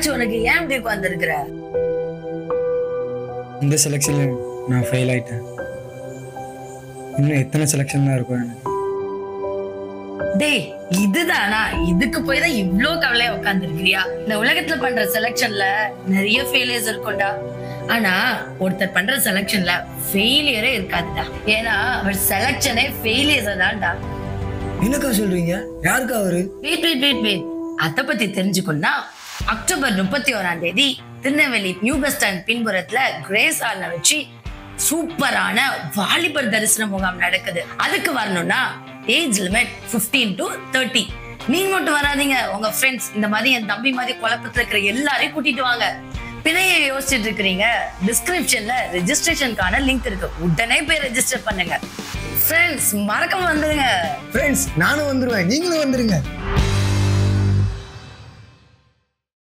என்னாச்சு உனக்கு ஏன் இப்படி உட்கார்ந்துருக்கிற இந்த செலெக்ஷன்ல நான் ஃபெயில் ஆயிட்டேன் இன்னும் எத்தனை செலெக்ஷன் தான் இருக்கும் எனக்கு டேய் இதுதானா இதுக்கு போய் தான் இவ்ளோ கவலையா உட்கார்ந்துருக்கிறியா இந்த உலகத்துல பண்ற செலக்ஷன்ல நிறைய ஃபெயிலியர்ஸ் இருக்கும்டா ஆனா ஒருத்தர் பண்ற செலக்ஷன்ல ஃபெயிலியரே இருக்காதுடா ஏன்னா அவர் செலக்ஷனே ஃபெயிலியர்ஸ் தான்டா என்னக்கா சொல்றீங்க யாருக்கா அவரு வெயிட் வெயிட் வெயிட் வெயிட் அத பத்தி தெரிஞ்சுக்கணும்னா அக்டோபர் முப்பத்தி ஓராம் தேதி திருநெல்வேலி நியூ பஸ் ஸ்டாண்ட் பின்புறத்துல கிரேஸ் ஹால்ல வச்சு சூப்பரான வாலிபர் தரிசன முகாம் நடக்குது அதுக்கு வரணும்னா ஏஜ் லிமிட் 15 டு தேர்ட்டி நீங்க மட்டும் வராதீங்க உங்க ஃப்ரெண்ட்ஸ் இந்த மாதிரி என் தம்பி மாதிரி குழப்பத்துல இருக்கிற எல்லாரையும் கூட்டிட்டு வாங்க பிணைய யோசிச்சுட்டு இருக்கிறீங்க டிஸ்கிரிப்ஷன்ல ரெஜிஸ்ட்ரேஷனுக்கான லிங்க் இருக்கு உடனே போய் ரெஜிஸ்டர் பண்ணுங்க ஃப்ரெண்ட்ஸ் மறக்காம வந்துருங்க ஃப்ரெண்ட்ஸ் நானும் வந்துருவேன் நீங்களும் வந்துருங்க